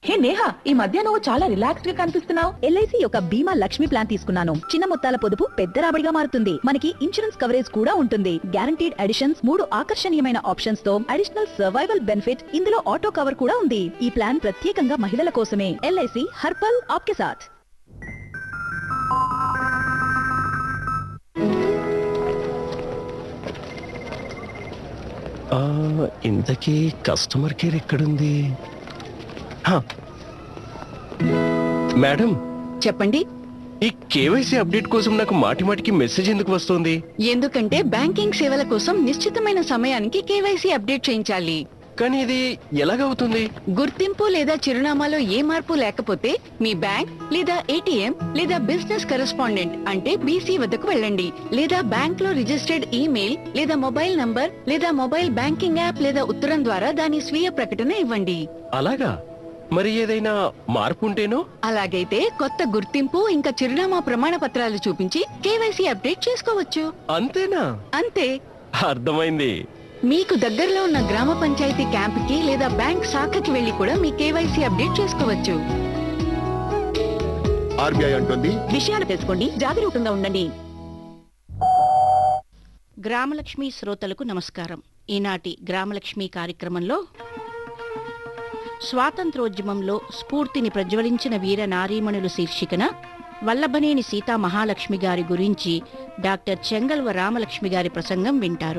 హే నేహా ఈ మధ్య నువ్వు చాలా రిలాక్స్డ్ గా కనిపిస్తున్నావు ఎల్ఐసి యొక్క బీమా లక్ష్మి ప్లాన్ తీసుకున్నాను చిన్న మొత్తాల పొదుపు పెద్ద రాబడిగా మారుతుంది మనకి ఇన్సూరెన్స్ కవరేజ్ కూడా ఉంటుంది గ్యారంటీడ్ అడిషన్స్ మూడు ఆకర్షణీయమైన ఆప్షన్స్ తో అడిషనల్ సర్వైవల్ బెనిఫిట్ ఇందులో ఆటో కవర్ కూడా ఉంది ఈ ప్లాన్ ప్రత్యేకంగా మహిళల కోసమే ఎల్ఐసి హర్పల్ ఆప్కే సాథ్ ఆ, ఇంతకీ కస్టమర్ కేర్ ఎక్కడుంది హా. మేడం చెప్పండి ఈ కేవైసీ అప్డేట్ కోసం నాకు మాటి మాటికి మెసేజ్ ఎందుకు వస్తుంది ఎందుకంటే బ్యాంకింగ్ సేవల కోసం నిశ్చితమైన సమయానికి కేవైసీ అప్డేట్ చేయించాలి కానీ ఇది ఎలాగవుతుంది గుర్తింపు లేదా చిరునామాలో ఏ మార్పు లేకపోతే మీ బ్యాంక్ లేదా ఏటీఎం లేదా బిజినెస్ కరెస్పాండెంట్ అంటే బీసీ వద్దకు వెళ్ళండి లేదా బ్యాంక్ లో రిజిస్టర్డ్ ఈమెయిల్ లేదా మొబైల్ నంబర్ లేదా మొబైల్ బ్యాంకింగ్ యాప్ లేదా ఉత్తరం ద్వారా దాని స్వీయ ప్రకటన ఇవ్వండి అలాగా మరి ఏదైనా మార్పు ఉంటేనో అలాగైతే కొత్త గుర్తింపు ఇంకా చిరునామా ప్రమాణ పత్రాలు చూపించి కేవైసీ అప్డేట్ చేసుకోవచ్చు అంతేనా అంతే అర్థమైంది మీకు దగ్గరలో ఉన్న గ్రామ పంచాయతీ క్యాంపుకి లేదా బ్యాంక్ శాఖకి వెళ్లి కూడా మీ కేవైసీ అప్డేట్ చేసుకోవచ్చు ఆర్బీఐ అంటుంది విషయాలు తెలుసుకోండి జాగరూకంగా ఉండండి గ్రామలక్ష్మి శ్రోతలకు నమస్కారం ఈనాటి గ్రామలక్ష్మి కార్యక్రమంలో స్వాతంత్రోద్యమంలో స్ఫూర్తిని ప్రజ్వలించిన వీర నారీమణులు శీర్షికన వల్లభనేని సీతా మహాలక్ష్మి గారి గురించి డాక్టర్ చెంగల్వ రామలక్ష్మి గారి ప్రసంగం వింటారు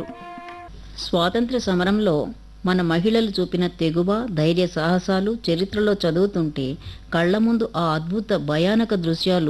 స్వాతంత్ర సమరంలో మన మహిళలు చూపిన తెగువ ధైర్య సాహసాలు చరిత్రలో చదువుతుంటే కళ్ళ ముందు ఆ అద్భుత భయానక దృశ్యాలు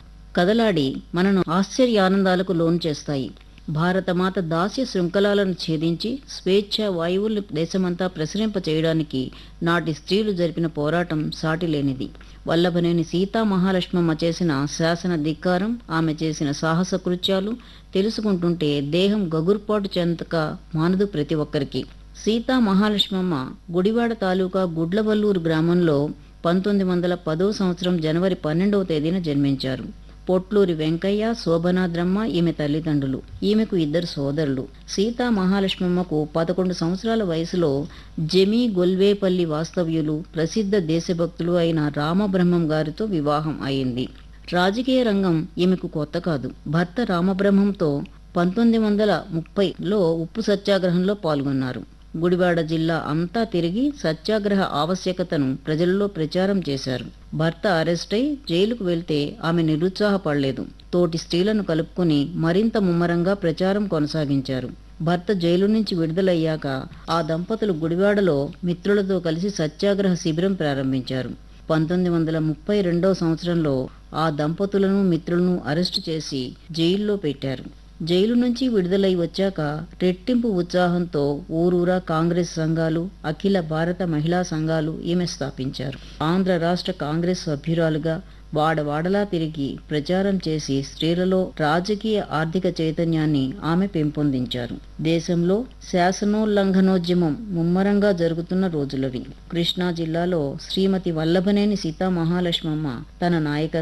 కదలాడి మనను ఆశ్చర్యానందాలకు లోను చేస్తాయి భారతమాత దాస్య శృంఖలాలను ఛేదించి స్వేచ్ఛ వాయువులు దేశమంతా ప్రసరింప చేయడానికి నాటి స్త్రీలు జరిపిన పోరాటం సాటిలేనిది వల్లభనేని సీతా మహాలక్ష్మమ్మ చేసిన శాసన ధిక్కారం ఆమె చేసిన సాహస కృత్యాలు తెలుసుకుంటుంటే దేహం గగుర్పాటు చెందక మానదు ప్రతి ఒక్కరికి సీతా మహాలక్ష్మమ్మ గుడివాడ తాలూకా గుడ్లవల్లూరు గ్రామంలో పంతొమ్మిది వందల పదో సంవత్సరం జనవరి పన్నెండవ తేదీన జన్మించారు పొట్లూరి వెంకయ్య శోభనాద్రమ్మ ఈమె తల్లిదండ్రులు ఈమెకు ఇద్దరు సోదరులు సీతా మహాలక్ష్మమ్మకు పదకొండు సంవత్సరాల వయసులో జమి గొల్వేపల్లి వాస్తవ్యులు ప్రసిద్ధ దేశభక్తులు అయిన రామబ్రహ్మం గారితో వివాహం అయింది రాజకీయ రంగం ఈమెకు కొత్త కాదు భర్త రామబ్రహ్మంతో పంతొమ్మిది వందల ముప్పైలో ఉప్పు సత్యాగ్రహంలో పాల్గొన్నారు గుడివాడ జిల్లా అంతా తిరిగి సత్యాగ్రహ ఆవశ్యకతను ప్రజలలో ప్రచారం చేశారు భర్త అరెస్ట్ అయి జైలుకు వెళ్తే ఆమె నిరుత్సాహపడలేదు తోటి స్త్రీలను కలుపుకుని మరింత ముమ్మరంగా ప్రచారం కొనసాగించారు భర్త జైలు నుంచి విడుదలయ్యాక ఆ దంపతులు గుడివాడలో మిత్రులతో కలిసి సత్యాగ్రహ శిబిరం ప్రారంభించారు పంతొమ్మిది వందల ముప్పై రెండవ సంవత్సరంలో ఆ దంపతులను మిత్రులను అరెస్టు చేసి జైల్లో పెట్టారు జైలు నుంచి విడుదలై వచ్చాక రెట్టింపు ఉత్సాహంతో ఊరూరా కాంగ్రెస్ సంఘాలు అఖిల భారత మహిళా సంఘాలు ఈమె స్థాపించారు ఆంధ్ర రాష్ట్ర కాంగ్రెస్ సభ్యురాలుగా వాడవాడలా తిరిగి ప్రచారం చేసి స్త్రీలలో రాజకీయ ఆర్థిక చైతన్యాన్ని ఆమె పెంపొందించారు దేశంలో శాసనోల్లంఘనోద్యమం ముమ్మరంగా జరుగుతున్న రోజులవి కృష్ణా జిల్లాలో శ్రీమతి వల్లభనేని సీతా మహాలక్ష్మమ్మ తన నాయకత్వం